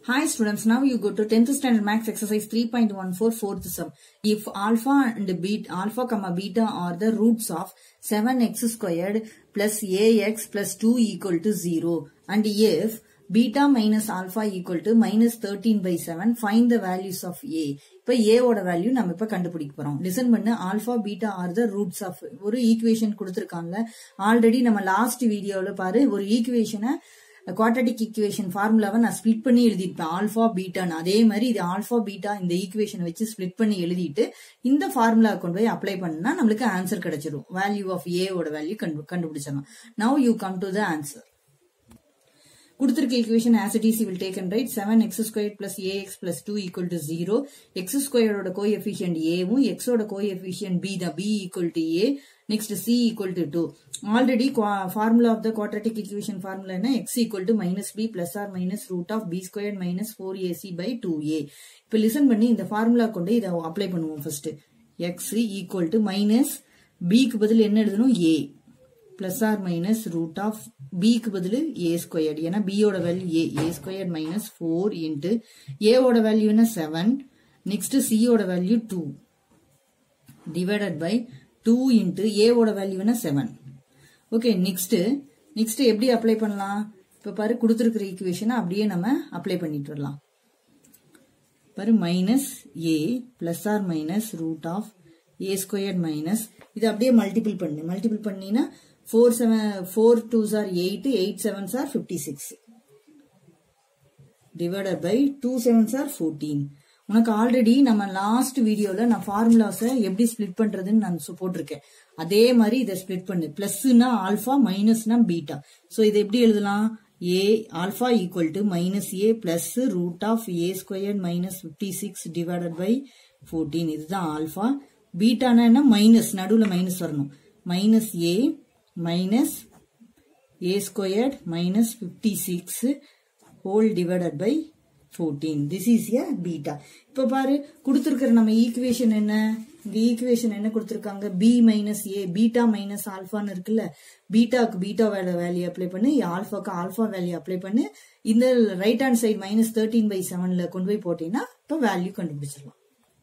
Hi students, now you go to 10th standard max exercise 3.14 fourth sum. If alpha and beta, alpha comma beta are the roots of 7x squared plus ax plus 2 equal to 0 and if beta minus alpha equal to minus 13 by 7 find the values of a இப்ப a ஓட value நம்ம இப்ப கண்டுபிடிக்க போறோம் listen பண்ணு alpha beta are the roots of ஒரு equation கொடுத்திருக்காங்க already நம்ம லாஸ்ட் வீடியோல பாரு ஒரு ஈக்குவேஷனை குவாட்ரட்டிக் ஈக்குவேஷன் ஃபார்முலாவை நான் ஸ்பிளிட் பண்ணி எழுதியிருப்பேன் ஆல்பா பீட்டான்னு அதே மாதிரி இது ஆல்பா பீட்டா இந்த ஈக்குவேஷனை வச்சு ஸ்பிளிட் பண்ணி எழுதிட்டு இந்த ஃபார்முலா கொண்டு போய் அப்ளை பண்ணா நம்மளுக்கு ஆன்சர் கிடைச்சிடும் வேல்யூ ஆஃப் ஏ ஓட வேல்யூ கண்டுபிடிச்சிடலாம் now you come to the answer கொடுத்திருக்க equation as it is will take and write seven x square plus a x plus two equal to zero x ஸ்கொயரோட coefficient ஏவும் எக்ஸோட coefficient b தான் b equal to a next c equal to two already formula of the quadratic equation formula என்ன x equal to minus b plus or minus root of b square minus four AC by two a இப்போ listen பண்ணி இந்த formula கொண்டு இதை apply பண்ணுவோம் first x equal to minus பிக்கு பதில் என்ன எழுதணும் a plus or minus root of பிக்கு பதில் ஏ ஸ்கொயர்டு ஏன்னா பியோட value a a square minus four into ஏவோட வேல்யூ என்ன செவன் நெக்ஸ்ட் சியோட value two divided by two into ஏவோட வேல்யூ என்ன செவன் ஓகே நெக்ஸ்ட் நெக்ஸ்ட் எப்படி அப்ளை பண்ணலாம் இப்ப பாரு கொடுத்துருக்கிற ஈக்குவேஷனை அப்படியே நம்ம அப்ளை பண்ணிட்டு வரலாம் பாரு minus a plus or minus root of a square minus இது அப்படியே மல்டிபிள் பண்ணு மல்டிபிள் பண்ணினா four seven four two are eight eight seven are fifty six divided by two seven are fourteen உனக்கு ஆல்ரெடி நம்ம last வீடியோல நான் ஃபார்முலாஸை எப்படி split பண்றதுன்னு நான் போட்டிருக்கேன் அதே மாதிரி இதை ஸ்பிளிட் பண்ணு பிளஸ்னா ஆல்பா மைனஸ்னா பீட்டா ஸோ இதை எப்படி எழுதலாம் a alpha equal to minus a plus root of a square minus fifty six divided by fourteen இதுதான் ஆல்பா பீட்டானா என்ன மைனஸ் நடுவில் மைனஸ் வரணும் minus a minus a squared minus fifty six whole divided by fourteen this is a beta இப்போ பாரு கொடுத்துருக்கிற நம்ம equation என்ன இந்த ஈக்குவேஷன் என்ன கொடுத்துருக்காங்க b minus a beta minus ஆல்ஃபான்னு இருக்குல்ல பீட்டாக்கு பீட்டா வேலை வேல்யூ அப்ளை பண்ணு ஆல்ஃபாக்கு ஆல்ஃபா வேல்யூ அப்ளை பண்ணு இந்த right hand side minus thirteen by செவன்ல கொண்டு போய் போட்டீங்கன்னா இப்போ வேல்யூ கண்டுபிடிச்சிடலாம்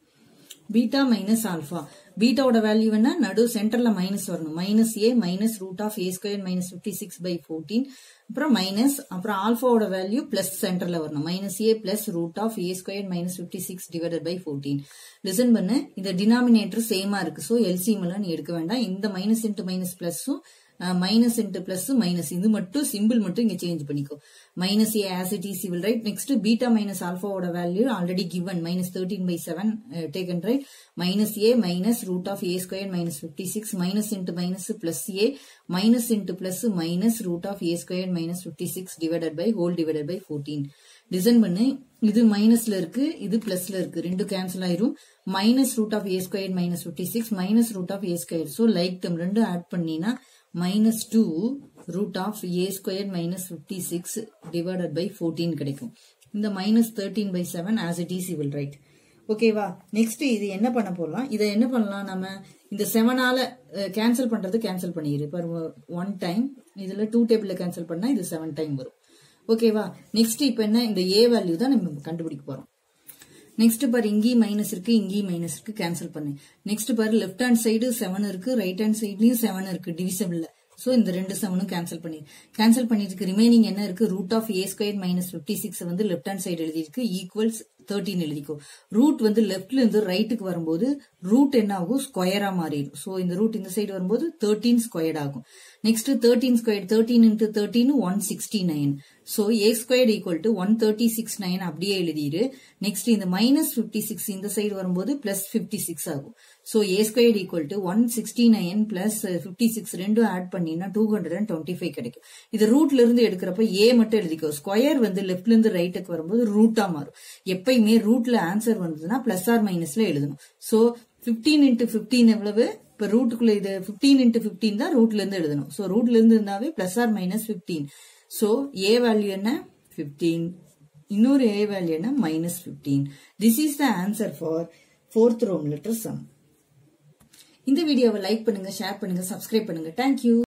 பீட்டா மைனஸ் ஆல்பா பீட்டாவோட வேல்யூ என்ன நடு சென்டர்ல மைனஸ் வரணும் minus a minus root of a square minus fifty six by fourteen அப்புறம் மைனஸ் அப்புறம் ஆல்பாவோட வேல்யூ பிளஸ் சென்டர்ல வரணும் minus a plus root of a square minus fifty six divided by fourteen listen பண்ணு இந்த டினாமினேட்டர் சேமா இருக்கு ஸோ எல்சிஎம் எல்லாம் நீ எடுக்க வேண்டாம் இந்த மைனஸ் இன்ட்டு மைனஸ் பிளஸும் மைனஸ் இன்ட்டு பிளஸ் மைனஸ் இது மட்டும் சிம்பிள் மட்டும் இங்க சேஞ்ச் பண்ணிக்கோ minus a as it is will write next beta minus ஆல்பாவோட value already given minus thirteen by seven taken right minus a minus root of a square minus fifty six minus into minus plus a minus into plus minus root of a square minus fifty six divided by whole divided by fourteen design பண்ணு இது மைனஸ்ல இருக்கு இது பிளஸ்ல இருக்கு ரெண்டு cancel ஆயிரும் minus root of a square minus fifty six minus root of a square so like them ரெண்டும் add பண்ணினா minus two root of a square minus fifty six divided by fourteen கிடைக்கும் இந்த minus thirteen by seven as it is will write ஓகேவா next இது என்ன பண்ண போடலாம் இதை என்ன பண்ணலாம் நம்ம இந்த செவனால கேன்சல் பண்றது கேன்சல் பண்ணிடு இப்போ ஒன் டைம் இதுல டூ டேபிள்ல கேன்சல் பண்ணா இது செவன் டைம் வரும் ஓகேவா நெக்ஸ்ட் இப்போ என்ன இந்த ஏ வேல்யூ தான் நம்ம கண்டுபிடிக்க போறோம் நெக்ஸ்ட் பாரு இங்கேயும் மைனஸ் இருக்கு இங்கேயும் மைனஸ் இருக்கு கேன்சல் பண்ணு நெக்ஸ்ட் பாரு லெஃப்ட் ஹேண்ட் சைடு செவன் இருக்கு ரைட் ஹேண்ட் சைட்லயும் செவன் இருக்கு டிவிசபிள்ல சோ இந்த ரெண்டு செவனும் கேன்சல் பண்ணி கேன்சல் பண்ணிருக்கு ரிமைனிங் என்ன இருக்கு root of a square minus fifty six வந்து லெஃப்ட் ஹேண்ட் சைடு எழுதிருக்கு ஈக்குவல்ஸ் தேர்ட்டின் எழுதிக்கோ ரூட் வந்து லெஃப்ட்ல இருந்து ரைட்டுக்கு வரும்போது ரூட் என்ன ஆகும் ஸ்கொயரா மாறிடும் சோ இந்த ரூட் இந்த சைடு வரும்போது தேர்ட்டீன் ஸ்கொயர்ட் ஆகும் next thirteen square thirteen into thirteen one sixty nine so a squared equal to one thirty six nine அப்படியே எழுதிடு நெக்ஸ்ட் இந்த மைனஸ் பிப்டி சிக்ஸ் இந்த சைடு வரும்போது பிளஸ் பிப்டி சிக்ஸ் ஆகும் so a squared equal to one sixty nine plus fifty six ரெண்டும் add பண்ணினா two hundred and twenty five கிடைக்கும் இது ரூட்ல இருந்து எடுக்கிறப்ப ஏ மட்டும் எழுதிக்கோ ஸ்கொயர் வந்து லெஃப்ட்ல இருந்து ரைட்டுக்கு வரும்போது ரூட்டா மாறும் எப்பயுமே ரூட்ல ஆன்சர் வந்ததுன்னா பிளஸ் ஆர் மைனஸ்ல எழுதணும் ஸோ பிப்டீன் இன்ட்டு பிப்டீன் எவ்வளவு இப்ப ரூட்டுக்குள்ள இது பிப்டீன் இன்ட்டு பிப்டீன் தான் ரூட்ல இருந்து எழுதணும் ஸோ ரூட்ல இருந்து இருந்தாவே plus or minus fifteen so a value என்ன பிப்டீன் இன்னொரு ஏ வேல்யூ என்ன minus fifteen this is the answer for fourth ரோம் லெட்டர் சம் இந்த வீடியோவை லைக் பண்ணுங்க ஷேர் பண்ணுங்க சப்ஸ்கிரைப் பண்ணுங்க தேங்க்யூ